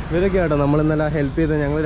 ഇവരൊക്കെ കേട്ടോ നമ്മൾ ഇന്നലെ ഹെൽപ്പ് ചെയ്ത് ഞങ്ങൾ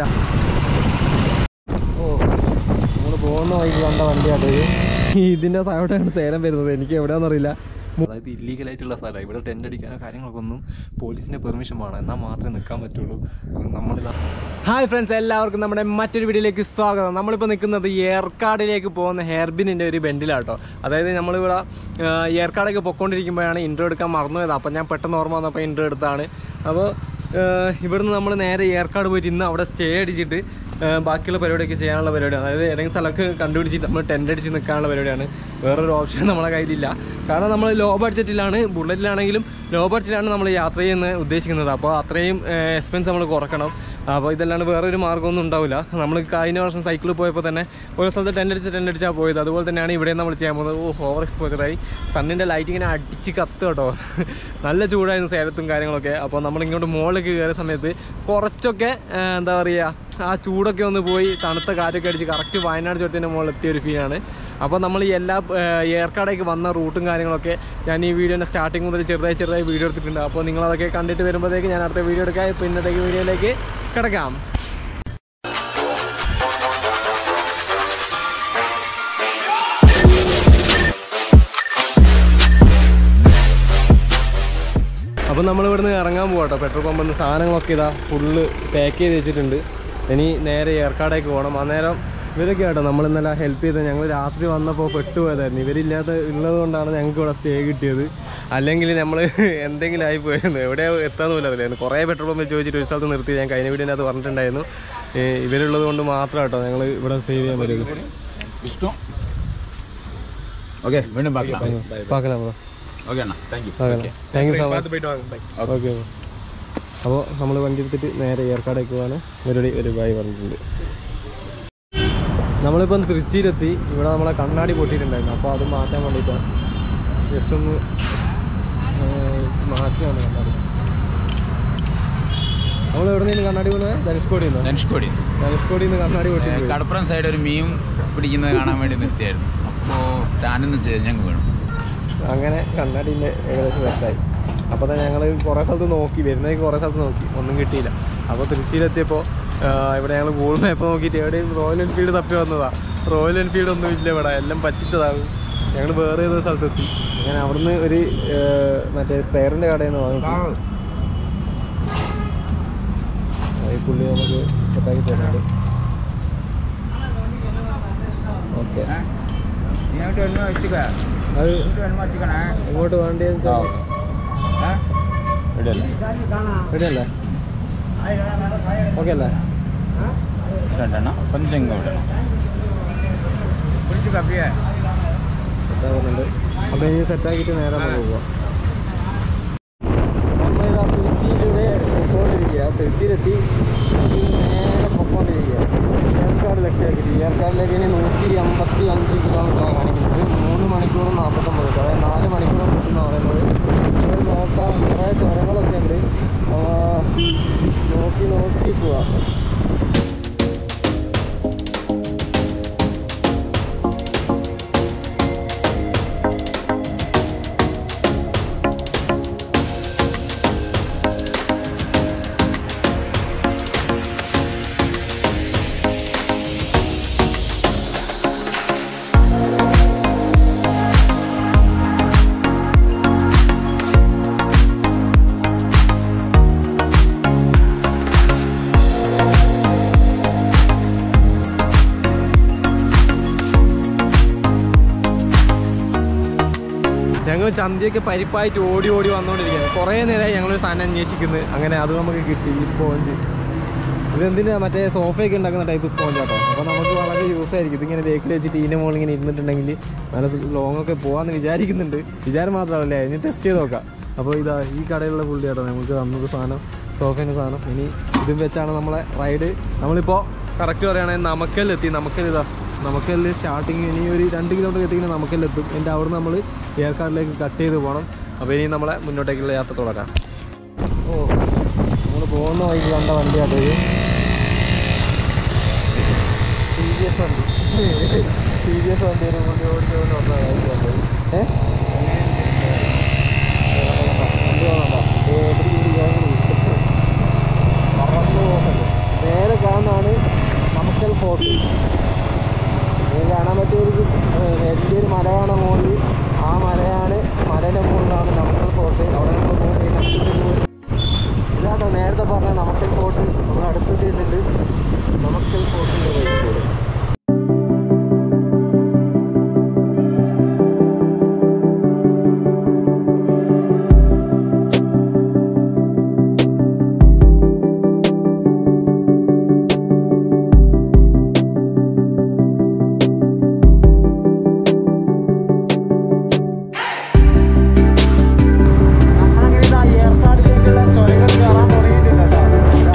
ഓ നമ്മൾ പോകുന്ന വഴിക്ക് കണ്ട വണ്ടിയാട്ടോ ഇത് ഇതിൻ്റെ താഴോട്ടാണ് സേലം വരുന്നത് എനിക്ക് എവിടെയാണെന്നറിയില്ല അതായത് ഇല്ലീഗലായിട്ടുള്ള സ്ഥലമാണ് ഇവിടെ ടെൻ്റ് അടിക്കാനോ കാര്യങ്ങളൊക്കെ ഒന്നും പോലീസിൻ്റെ പെർമിഷൻ വേണം എന്നാൽ മാത്രമേ നിൽക്കാൻ പറ്റുള്ളൂ നമ്മളിതാ ഹായ് ഫ്രണ്ട്സ് എല്ലാവർക്കും നമ്മുടെ മറ്റൊരു വീഡിയോയിലേക്ക് സ്വാഗതം നമ്മളിപ്പോൾ നിൽക്കുന്നത് ഏർക്കാടിലേക്ക് പോകുന്ന ഹെയർബിനിൻ്റെ ഒരു ബെൻഡിലാട്ടോ അതായത് നമ്മളിവിടെ ആ, ഏർക്കാടൊക്കെ പൊക്കോണ്ടിരിക്കുമ്പോഴാണ് ഇൻട്രോ എടുക്കാൻ മറന്നുപോയത് അപ്പോൾ ഞാൻ പെട്ടെന്ന് ഓർമ്മ വന്നപ്പോൾ ഇൻട്രോ എടുത്താണ് അപ്പോൾ ആ, ഇവിടുന്ന് നമ്മൾ നേരെ ഏർക്കാട് പോയിട്ട് ഇന്ന് അവിടെ സ്റ്റേ അടിച്ചിട്ട് ആ, ബാക്കിയുള്ള പരിപാടിയൊക്കെ ചെയ്യാനുള്ള പരിപാടിയാണ് അതായത് ഏതെങ്കിലും സ്ഥലമൊക്കെ കണ്ടുപിടിച്ചിട്ട് നമ്മൾ ടെൻ്റ് അടിച്ച് നിൽക്കാനുള്ള പരിപാടിയാണ് വേറൊരു ഓപ്ഷൻ നമ്മളെ കയ്യിലില്ല കാരണം നമ്മൾ ലോ ബഡ്ജറ്റിലാണ് ബുള്ളറ്റിലാണെങ്കിലും ലോ ബഡ്ജറ്റിലാണ് നമ്മൾ യാത്ര ചെയ്യുന്നത് ഉദ്ദേശിക്കുന്നത് അപ്പോൾ അത്രയും എക്സ്പെൻസ് നമ്മൾ കുറക്കണം അപ്പോൾ ഇതല്ലാണ്ട് വേറൊരു മാർഗ്ഗമൊന്നും ഉണ്ടാവില്ല നമ്മൾ കഴിഞ്ഞ വർഷം സൈക്കിളിൽ പോയപ്പോൾ തന്നെ ഓരോ സ്ഥലത്ത് ടെൻ്റ് അടിച്ച് ടെൻ്റ് അടിച്ചാൽ പോയത് അതുപോലെ തന്നെയാണ് ഇവിടെ നമ്മൾ ചെയ്യാൻ പോകുന്നത് ഓ ഓവർ എക്സ്പോജറായി സണ്ണിൻ്റെ ലൈറ്റ് ഇങ്ങനെ അടിച്ച് കത്ത് കേട്ടോ നല്ല ചൂടായിരുന്നു സേലത്തും കാര്യങ്ങളൊക്കെ അപ്പോൾ നമ്മൾ ഇങ്ങോട്ട് മുകളിലേക്ക് കയറിയ സമയത്ത് കുറച്ചൊക്കെ ആ, എന്താ പറയുക ആ ചൂടൊക്കെ ഒന്ന് പോയി തണുത്ത കാറ്റൊക്കെ അടിച്ച് കറക്റ്റ് വയനാട് ചുരത്തിൻ്റെ മുകളിൽ എത്തിയ ഒരു ഫീലാണ് അപ്പോൾ നമ്മൾ ഈ എല്ലാ ആ, ഏർക്കാടേക്ക് വന്ന റൂട്ടും കാര്യങ്ങളൊക്കെ ഞാൻ ഈ വീഡിയോൻ്റെ സ്റ്റാർട്ടിങ് മുതൽ ചെറുതായി ചെറുതായി വീഡിയോ എടുത്തിട്ടുണ്ട് അപ്പോൾ നിങ്ങളതൊക്കെ കണ്ടിട്ട് വരുമ്പോഴത്തേക്ക് ഞാൻ അടുത്ത വീഡിയോ എടുക്കാം ഇപ്പോൾ ഇന്നത്തേക്ക് വീഡിയോയിലേക്ക് കിടക്കാം അപ്പോൾ നമ്മൾ ഇവിടുന്ന് ഇറങ്ങാൻ പോകട്ടോ പെട്രോൾ പമ്പിൽ നിന്ന് സാധനങ്ങളൊക്കെ ഇതാ ഫുള്ള് പാക്ക് ചെയ്ത് വെച്ചിട്ടുണ്ട് ഇനി നേരെ ഏർക്കാടേക്ക് പോകണം അന്നേരം ഇവരൊക്കെ കേട്ടോ നമ്മൾ ഇന്നലെ ഹെൽപ്പ് ചെയ്ത് ഞങ്ങൾ രാത്രി വന്നപ്പോൾ പെട്ടുപോയതായിരുന്നു ഇവരില്ലാത്ത ഉള്ളത് കൊണ്ടാണ് ഞങ്ങൾക്ക് ഇവിടെ സ്റ്റേ കിട്ടിയത് അല്ലെങ്കിൽ നമ്മൾ എന്തെങ്കിലും ആയി പോയിരുന്നു എവിടെ എത്താന്ന് പോലും അറിയില്ലായിരുന്നു കുറേ പെട്രോൾ പമ്പിൽ ചോദിച്ചിട്ട് ഒരു സ്ഥലത്ത് നിർത്തി ഞാൻ കഴിഞ്ഞ വീഡിയോൻ്റെ അത് പറഞ്ഞിട്ടുണ്ടായിരുന്നു ഏ, ഇവരുള്ളത് കൊണ്ട് മാത്രം കേട്ടോ ഞങ്ങൾ ഇവിടെ സേവ് ചെയ്യാൻ പറ്റുന്നത് വിഷ്ണു ഓക്കെ വീണ്ടും പാക്കണം പാക്കലാം ഓക്കെ അണ്ണാ thank you thank you so much okay അപ്പോൾ നമ്മൾ വണ്ടി എടുത്തിട്ട് നേരെ ഏർക്കാടേക്ക് പോകാൻ ഇവരുടെ ഒരു ബായി പറഞ്ഞിട്ടുണ്ട് നമ്മളിപ്പം തൃച്ചിയിലെത്തി ഇവിടെ നമ്മളെ കണ്ണാടി പൊട്ടിയിട്ടുണ്ടായിരുന്നു അപ്പോൾ അത് മാറ്റാൻ വേണ്ടിയിട്ടാണ് ജസ്റ്റ് ഒന്ന് ഏർ, മാറ്റിയാണ് കണ്ണാടി നമ്മൾ എവിടെ നിന്ന് കണ്ണാടി പോകുന്നത് ധനുഷ്കോടിയിൽ നിന്നോ ധനുഷ്കോടി ധനുഷ്കോടിയിൽ നിന്ന് കണ്ണാടി പൊട്ടി പോയി. കടപ്പുറം സൈഡ് ഒരു മീൻ പിടിക്കുന്നത് കാണാൻ വേണ്ടി നിർത്തിയായിരുന്നു അപ്പോൾ സ്റ്റാൻഡിൽ നിന്ന് ഞങ്ങൾ വീണു അങ്ങനെ കണ്ണാടിൻ്റെ ഏകദേശം സെറ്റായി അപ്പോൾ തന്നെ ഞങ്ങൾ കുറേ സ്ഥലത്ത് നോക്കി വരുന്നതൊക്കെ കുറേ സ്ഥലത്ത് നോക്കി ഒന്നും കിട്ടിയില്ല അപ്പോൾ തൃശ്ശൂരെത്തിയപ്പോൾ ഇവിടെ ഞങ്ങൾ ഗൂഗിൾ മാപ്പ് നോക്കിയിട്ട് എവിടെയും റോയൽ എൻഫീൽഡ് തപ്പി വന്നതാ റോയൽ എൻഫീൽഡ് ഒന്നും ഇല്ല ഇവിടെ എല്ലാം പറ്റിച്ചതാണ് ഞങ്ങൾ വേറെ ഏതോ സ്ഥലത്തെത്തി അങ്ങനെ അവിടുന്ന് ഒരു ആ, മറ്റേ സ്പെയറിൻ്റെ കടയിൽ നിന്ന് വാങ്ങിച്ചു അത് ഈ പുള്ളി നമുക്ക് സെറ്റാക്കി തരുന്നുണ്ട് ഓക്കെ അത് എങ്ങോട്ട് വേണ്ടതെന്ന് വെച്ചാൽ റെഡി അല്ലേ ഓക്കെ അല്ലേ രണ്ടെണ്ണം പഞ്ചങ്ക വിടണം സെറ്റാകുന്നുണ്ട് അപ്പോൾ ഇനി സെറ്റാക്കിയിട്ട് നേരെ നമ്മൾ പോവാം നമ്മളിതാ തിരുച്ചിയിലൂടെ പൊക്കോണ്ടിരിക്കുക തിരുച്ചിയിലെത്തി ഇനി നേരെ പൊക്കോണ്ടിരിക്കുക ഏർക്കാട് ലക്ഷ്യമാക്കിയിട്ട് ഏർക്കാടിലേക്ക് ഇനി നൂറ്റി അമ്പത്തി അഞ്ച് കിലോമീറ്ററാണ് കാണിക്കുന്നത് മൂന്ന് മണിക്കൂറും നാൽപ്പത്തൊമ്പത് അതായത് നാല് മണിക്കൂറും കിട്ടുന്ന പറയുന്നത് ഇത് നോക്കാം കുറേ ചുരങ്ങളൊക്കെ ഉണ്ട് ആ, നോക്കി നോക്കി പോവാം ഞങ്ങൾ ചന്തിയൊക്കെ പരിപ്പായിട്ട് ഓടി ഓടി വന്നുകൊണ്ടിരിക്കുകയാണ് കുറേ നേരമായി ഞങ്ങളൊരു സാധനം അന്വേഷിക്കുന്നത് അങ്ങനെ അത് നമുക്ക് കിട്ടി ഈ സ്പോഞ്ച് ഇതെന്തിനാ മറ്റേ സോഫയൊക്കെ ഉണ്ടാക്കുന്ന ടൈപ്പ് സ്പോഞ്ച് കേട്ടോ അപ്പോൾ നമുക്ക് വളരെ യൂസ് ആയിരിക്കും ഇതിങ്ങനെ ബേക്കിൽ വെച്ചിട്ട് ഇതിൻ്റെ മുകളിൽ ഇങ്ങനെ ഇരുന്നിട്ടുണ്ടെങ്കിൽ നല്ല ലോങ് ഒക്കെ പോകാമെന്ന് വിചാരിക്കുന്നുണ്ട് വിചാരം മാത്രമല്ലേ ഇനി ടെസ്റ്റ് ചെയ്ത് നോക്കാം അപ്പോൾ ഇതാ ഈ കടയിലുള്ള പുള്ളി കേട്ടോ നമുക്ക് തന്നത് സാധനം സോഫേൻ്റെ സാധനം ഇനി ഇതും വെച്ചാണ് നമ്മളെ റൈഡ് നമ്മളിപ്പോൾ കറക്റ്റ് പറയുകയാണെങ്കിൽ നമുക്കല്ലെത്തി നമുക്കൽ ഇതാ നമുക്കല്ല് സ്റ്റാർട്ടിങ് ഇനി ഒരു രണ്ട് കിലോമീറ്റർ എത്തിക്കുന്ന നമുക്കല്ലെത്തും എൻ്റെ അവിടെ നമ്മൾ ഏർക്കാടിലേക്ക് കട്ട് ചെയ്ത് പോകണം അപ്പോൾ ഇനി നമ്മളെ മുന്നോട്ടേക്കുള്ള യാത്ര തുടരാം ഓ നമ്മൾ പോകുന്ന വഴിക്ക് കണ്ട വണ്ടിയാട്ടോ ഇത് ടി വി എസ് വണ്ടി ടി വി എസ് വണ്ടി ഒരു വണ്ടി ഓടിച്ച് കൊണ്ട് വന്ന കാര്യം ഏ വണ്ടി പോകണ്ട നേരത്തെ പറഞ്ഞ നമുക്കൽ ഫോർട്ട് നമ്മൾ അടുത്തെത്തിയിട്ടുണ്ട് നമുക്കൽ ഫോർട്ടിൻ്റെ വഴിക്കൂടെ നമ്മളങ്ങനെ ഇതാ ഏർക്കാടിലേക്കുള്ള ചുരങ്ങൾ കയറാൻ തുടങ്ങിയിട്ടുണ്ട് കേട്ടോ ഇതാ.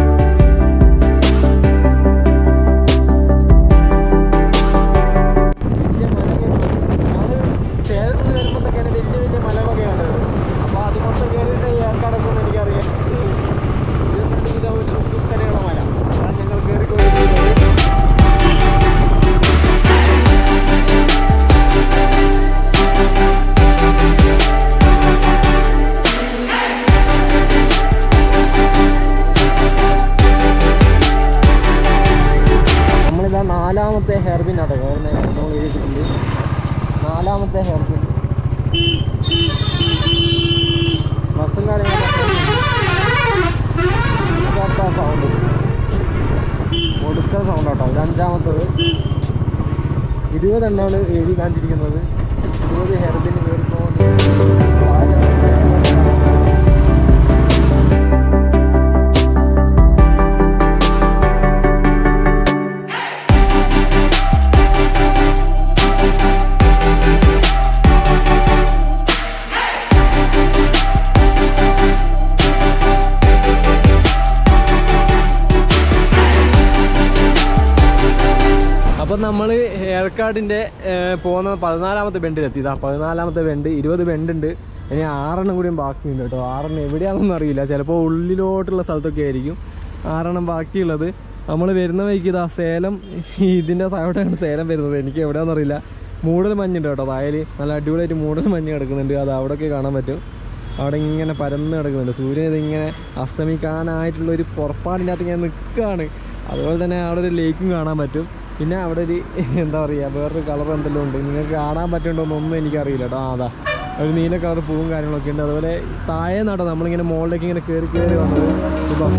വലിയ മലകളാണ്. ഞങ്ങള് ചേലത്ത് നിന്ന് വരുമ്പോഴത്തേക്കാണ് വലിയ വലിയ മലകളൊക്കെയാണ് അപ്പോൾ അത് മൊത്തം കയറിയിട്ട് ഏർക്കാടൊക്കെ ഒന്ന് എനിക്കറിയാം ഇരുപത്തെട്ട് കിലോമീറ്റർ കുത്തനെയുള്ള മല അതാണ് ഞങ്ങൾ കയറിക്കൊണ്ടിരിക്കുന്നത് നമ്മളിതാ നാലാമത്തെ ഹെയർപിൻ ആട്ടോ കയറുന്നത് നമ്മൾ എഴുതിയിട്ടുണ്ട് നാലാമത്തെ ഹെയർപിൻ ബസ്സും കാര്യങ്ങളൊക്കെ സൗണ്ട് ഒടുക്കൽ സൗണ്ട് ആട്ടോ ഇത് അഞ്ചാമത്തത് ഇരുപതെണ്ണമാണ് എഴുതി കാണിച്ചിരിക്കുന്നത് ഇരുപത് ഹെയർപിൻ കയറിപ്പോൾ അപ്പം നമ്മൾ ഹെയർകാർഡിൻ്റെ പോകുന്ന പതിനാലാമത്തെ ബെൻഡിലെത്തി ഇതാ പതിനാലാമത്തെ ബെൻഡ് ഇരുപത് ബെൻഡുണ്ട് ഇനി ആറെണ്ണം കൂടിയും ബാക്കിയുണ്ട് കേട്ടോ ആറെണ്ണം എവിടെയാണെന്നൊന്നും അറിയില്ല ചിലപ്പോൾ ഉള്ളിലോട്ടുള്ള സ്ഥലത്തൊക്കെ ആയിരിക്കും ആറെണ്ണം ബാക്കിയുള്ളത് നമ്മൾ വരുന്ന വഴിക്ക് ഇതാ സേലം ഇതിൻ്റെ അവിടെയാണ് സേലം വരുന്നത് എനിക്ക് എവിടെയാണെന്ന് അറിയില്ല മൂടൽ മഞ്ഞുണ്ട് കേട്ടോ തായൽ നല്ല അടിപൊളിയായിട്ട് മൂടൽ മഞ്ഞ് കിടക്കുന്നുണ്ട് അത് അവിടെയൊക്കെ കാണാൻ പറ്റും അവിടെ ഇങ്ങനെ പരന്ന് കിടക്കുന്നുണ്ട് സൂര്യൻ ഇതിങ്ങനെ അസ്തമിക്കാനായിട്ടുള്ള ഒരു പുറപ്പാടിൻ്റെ അകത്ത് ഇങ്ങനെ നിൽക്കുകയാണ് അതുപോലെ തന്നെ അവിടെ ഒരു ലേക്കും കാണാൻ പറ്റും പിന്നെ അവിടെ ഒരു എന്താ പറയുക വേറൊരു കളർ എന്തെല്ലാം ഉണ്ട് നിങ്ങൾക്ക് കാണാൻ പറ്റുന്നുണ്ടോന്നൊന്നും എനിക്കറിയില്ല കേട്ടോ ആ, അതാ ഒരു നീല കളർ പൂവും കാര്യങ്ങളൊക്കെ ഉണ്ട് അതുപോലെ താഴെ നട്ടോ നമ്മളിങ്ങനെ മുകളിലേക്ക് ഇങ്ങനെ കയറി കയറി വന്നത് ഈ ബസ്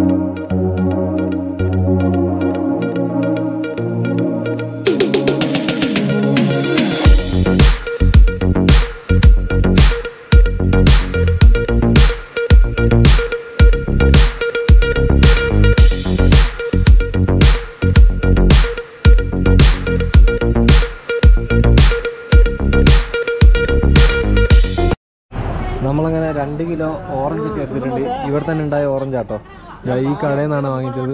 നമ്മളങ്ങനെ രണ്ട് കിലോ ഓറഞ്ച് ഒക്കെ എടുത്തിട്ടുണ്ട് ഇവിടെ തന്നെ ഉണ്ടായ ഓറഞ്ച് ആട്ടോ ദാ ഈ കടയിൽ നിന്നാണ് വാങ്ങിച്ചത്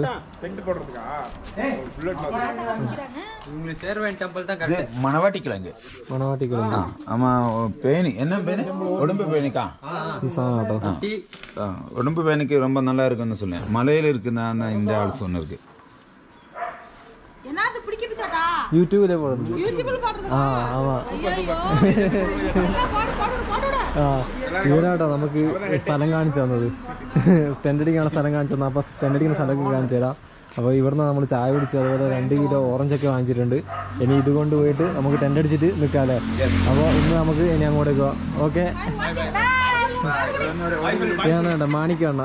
இது மணவாட்டி கிழங்கு മണവാട്ടിക്കുളം ஆ ஆமா பேனி என்ன பேனி உடம்பு பேனிக்கா ഈ സാധനം കേട്ടോ ஆ, உடம்பு பேனுக்கு ரொம்ப நல்லா இருக்குன்னு சொன்னேன் மலையில இருக்குன்னு இந்த ஆள் சொன்னிருக்கு என்னது பிடிக்க பிச்சாட்டா യൂട്യൂബിലെ പോകുന്നത് யூடியூப்ல போடுறது ആ ആവാ போடு போடு போடு ആ ഇവരാട്ടോ നമുക്ക് സ്ഥലം കാണിച്ചു തന്നത് ടെൻ്റ് അടിക്കാനുള്ള സ്ഥലം കാണിച്ചു തന്നത് അപ്പോൾ ടെൻ്റ് അടിക്കുന്ന സ്ഥലമൊക്കെ കാണിച്ചു തരാം അപ്പോൾ ഇവിടുന്ന് നമ്മൾ ചായ കുടിച്ച് അതുപോലെ രണ്ട് കിലോ ഓറഞ്ചൊക്കെ വാങ്ങിച്ചിട്ടുണ്ട് ഇനി ഇത് കൊണ്ട് പോയിട്ട് നമുക്ക് ടെൻ്റ് അടിച്ചിട്ട് നിൽക്കാം അല്ലേ അപ്പോൾ ഇന്ന് നമുക്ക് ഇനി അങ്ങോട്ടേക്ക് പോവാം ഓക്കെ ഞാൻ വേണ്ട മാണിക്കണ്ണ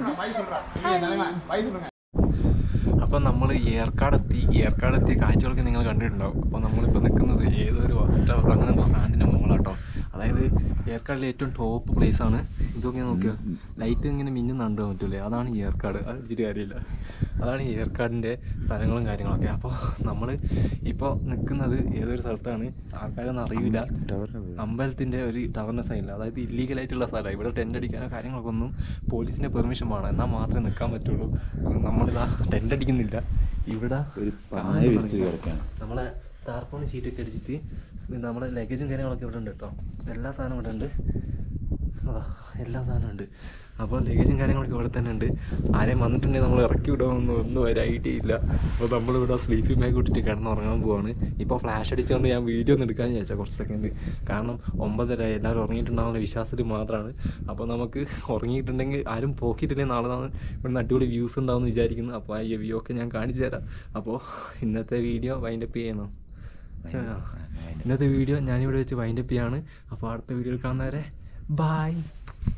അപ്പോൾ നമ്മൾ ഏർക്കാടെത്തി ഏർക്കാടെത്തിയ കാഴ്ചകളൊക്കെ നിങ്ങൾ കണ്ടിട്ടുണ്ടാവും അപ്പോൾ നമ്മളിപ്പോൾ നിൽക്കുന്നത് ഏതൊരു ഒറ്റ അങ്ങനത്തെ സാധനത്തിൻ്റെ മുകളാട്ടോ അതായത് ഏർക്കാടിലെ ഏറ്റവും ടോപ്പ് പ്ലേസ് ആണ് ഇതൊക്കെ നോക്കിയോ ലൈറ്റ് ഇങ്ങനെ മിന്നുന്നുണ്ട് പറ്റൂലേ അതാണ് ഈ ഏർക്കാട് അത് ഇച്ചിരി കാര്യമില്ല അതാണ് ഈ ഏർക്കാടിൻ്റെ സ്ഥലങ്ങളും കാര്യങ്ങളൊക്കെ അപ്പോൾ നമ്മൾ ഇപ്പോൾ നിൽക്കുന്നത് ഏതൊരു സ്ഥലത്താണ് ആൾക്കാരൊന്നും അറിയില്ല അമ്പലത്തിൻ്റെ ഒരു ടവറിൻ്റെ സൈഡിൽ അതായത് ഇല്ലീഗലായിട്ടുള്ള സ്ഥലമാണ് ഇവിടെ ടെൻ്റ് അടിക്കാനോ കാര്യങ്ങളൊക്കെ ഒന്നും പോലീസിൻ്റെ പെർമിഷൻ വേണം എന്നാൽ മാത്രമേ നിൽക്കാൻ പറ്റുള്ളൂ നമ്മളിതാ ടെൻ്റ് അടിക്കുന്നില്ല ഇവിടെ ഒരു പായ വിരിച്ച് കിടക്കാണ് നമ്മളെ താർപ്പോണി ഷീറ്റൊക്കെ അടിച്ചിട്ട് നമ്മുടെ ലഗേജും കാര്യങ്ങളൊക്കെ ഇവിടെ ഉണ്ട് കേട്ടോ എല്ലാ സാധനവും ഇവിടെ ഉണ്ട് അതാ എല്ലാ സാധനവും ഉണ്ട് അപ്പോൾ ലഗേജും കാര്യങ്ങളൊക്കെ ഇവിടെ തന്നെ ഉണ്ട് ആരെയും വന്നിട്ടുണ്ടെങ്കിൽ നമ്മൾ ഇറക്കി വിടുമെന്ന് ഒന്നും ഒരു ഐഡിയ ഇല്ല അപ്പോൾ നമ്മളിവിടെ സ്ലീപ്പിംഗ് ബാഗ് ഇട്ടിട്ട് കിടന്നുറങ്ങാൻ പോവാണ് ഇപ്പോൾ ഫ്ലാഷ് അടിച്ചുകൊണ്ട് ഞാൻ വീഡിയോ ഒന്നും എടുക്കാൻ വിചാരിച്ചാൽ കുറച്ച് സെക്കൻഡ് കാരണം ഒമ്പതര എല്ലാവരും ഉറങ്ങിയിട്ടുണ്ടാവുന്ന വിശ്വാസത്തിൽ മാത്രമാണ് അപ്പോൾ നമുക്ക് ഉറങ്ങിയിട്ടുണ്ടെങ്കിൽ ആരും പോക്കിയിട്ടില്ലെങ്കിൽ നാളെ നാളെ ഇവിടെ അടിപൊളി വ്യൂസ് ഉണ്ടാവും എന്ന് വിചാരിക്കുന്നു അപ്പോൾ ആ വ്യൂ ഒക്കെ ഞാൻ കാണിച്ചു തരാം അപ്പോൾ ഇന്നത്തെ വീഡിയോ വൈൻഡപ്പ് ചെയ്യണം ആ. ഇന്നത്തെ വീഡിയോ ഞാനിവിടെ വെച്ച് വൈൻഡപ്പ് ചെയ്യാണ് അപ്പോൾ അടുത്ത വീഡിയോയിൽ കാണുന്നവരെ ബായ്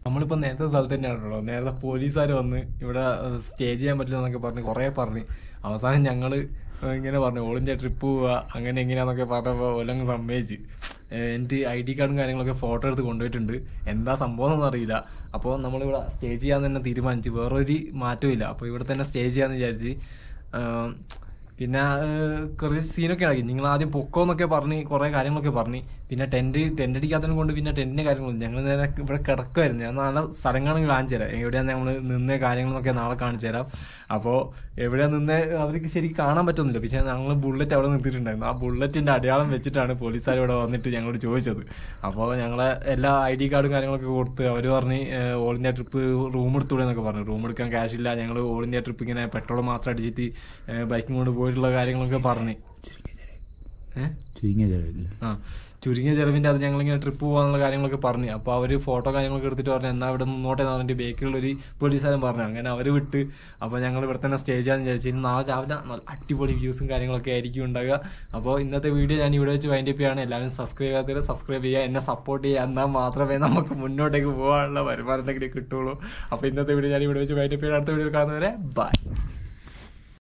നമ്മളിപ്പോൾ നേരത്തെ സ്ഥലത്ത് തന്നെയാണല്ലോ നേരത്തെ പോലീസുകാർ വന്ന് ഇവിടെ സ്റ്റേ ചെയ്യാൻ പറ്റില്ല എന്നൊക്കെ പറഞ്ഞ് കുറേ പറഞ്ഞ് അവസാനം ഞങ്ങൾ ഇങ്ങനെ പറഞ്ഞു ഓളിൻ്റെ ട്രിപ്പ് പോവുക അങ്ങനെ എങ്ങനെയാന്നൊക്കെ പറഞ്ഞപ്പോൾ ഓലങ്ങ് സമ്മതിച്ച് ഏഹ് എൻ്റെ ഐ ഡി കാർഡും കാര്യങ്ങളൊക്കെ ഫോട്ടോ എടുത്ത് കൊണ്ടുപോയിട്ടുണ്ട് എന്താ സംഭവം എന്നൊന്നും അറിയില്ല അപ്പോൾ നമ്മളിവിടെ സ്റ്റേ ചെയ്യാൻ തന്നെ തീരുമാനിച്ചു വേറൊരു മാറ്റവും ഇല്ല അപ്പോൾ ഇവിടെ തന്നെ സ്റ്റേ ചെയ്യാമെന്ന് വിചാരിച്ച് ആം, പിന്നെ ഏഹ്, കുറച്ച് സീനൊക്കെ ആക്കി നിങ്ങൾ ആദ്യം പൊക്കോന്നൊക്കെ പറഞ്ഞ് കുറേ കാര്യങ്ങളൊക്കെ പറഞ്ഞ് പിന്നെ ടെൻറ്റ് ടെൻറ്റ് അടിക്കാത്തതിനെ കൊണ്ട് പിന്നെ ടെൻറ്റിൻ്റെ കാര്യങ്ങളും ഞങ്ങൾ നേരെ ഇവിടെ കിടക്കുമായിരുന്നു ഞാൻ നാളെ സ്ഥലങ്ങളൊക്കെ കാണിച്ചു തരാം എവിടെയാണ് നമ്മൾ നിന്ന കാര്യങ്ങളൊക്കെ നാളെ കാണിച്ചു തരാം അപ്പോൾ എവിടെയാണ് നിന്നേ അവർക്ക് ശരിക്കും കാണാൻ പറ്റുന്നില്ല പക്ഷേ ഞങ്ങൾ ബുള്ളറ്റ് അവിടെ നിർത്തിയിട്ടുണ്ടായിരുന്നു ആ ബുള്ളറ്റിൻ്റെ അടയാളം വെച്ചിട്ടാണ് പോലീസുകാർ ഇവിടെ വന്നിട്ട് ഞങ്ങളോട് ചോദിച്ചത് അപ്പോൾ ഞങ്ങളെ എല്ലാ ഐ ഡി കാർഡും കാര്യങ്ങളൊക്കെ കൊടുത്ത് അവർ പറഞ്ഞ് ഏഹ്, ഓൾ ഇന്ത്യ ട്രിപ്പ് റൂം എടുത്തൂടെ എന്നൊക്കെ പറഞ്ഞു റൂം എടുക്കാൻ ക്യാഷ് ഇല്ല ഞങ്ങൾ ഓൾ ഇന്ത്യ ട്രിപ്പ് ഇങ്ങനെ പെട്രോൾ മാത്രം അടിച്ചിട്ട് ബൈക്കും കൊണ്ട് പോയിട്ടുള്ള കാര്യങ്ങളൊക്കെ പറഞ്ഞ് ഏഹ് ചുരുങ്ങിയ ചെലവിൽ ആ ചുരുങ്ങിയ ചെലവിൻ്റെ അത് ഞങ്ങളിങ്ങനെ ട്രിപ്പ് പോകാനുള്ള കാര്യങ്ങളൊക്കെ പറഞ്ഞു അപ്പോൾ അവർ ഫോട്ടോ കാര്യങ്ങളൊക്കെ എടുത്തിട്ട് പറഞ്ഞു എന്നാൽ ഇവിടെ നിന്നോട്ടെ എന്ന് പറഞ്ഞിട്ട് ബേക്കിലുള്ളൊരു പോലീസുകാരൻ പറഞ്ഞു അങ്ങനെ അവർ വിട്ട് അപ്പോൾ ഞങ്ങൾ ഇവിടെ തന്നെ സ്റ്റേ ചെയ്യാന്ന് വിചാരിച്ചു ഇനി നാളെ രാവിലെ നല്ല അടിപൊളി വ്യൂസും കാര്യങ്ങളൊക്കെ ആയിരിക്കും ഉണ്ടാകുക അപ്പോൾ ഇന്നത്തെ വീഡിയോ ഞാൻ ഇവിടെ വെച്ച് വൈൻഡ് അപ്പ് ചെയ്യാണ് എല്ലാവരും സബ്സ്ക്രൈബ് ചെയ്യാത്തവർ സബ്സ്ക്രൈബ് ചെയ്യുക എന്നെ സപ്പോർട്ട് ചെയ്യുക എന്നാൽ മാത്രമേ നമുക്ക് മുന്നോട്ടേക്ക് പോകാനുള്ള വരുമാനത്തെങ്കിലും കിട്ടുള്ളൂ അപ്പോൾ ഇന്നത്തെ വീഡിയോ ഞാൻ ഇവിടെ വെച്ച് വൈൻഡ് അപ്പ് ചെയ്യാൻ അടുത്ത വീഡിയോ കാണുന്നവരെ ബൈ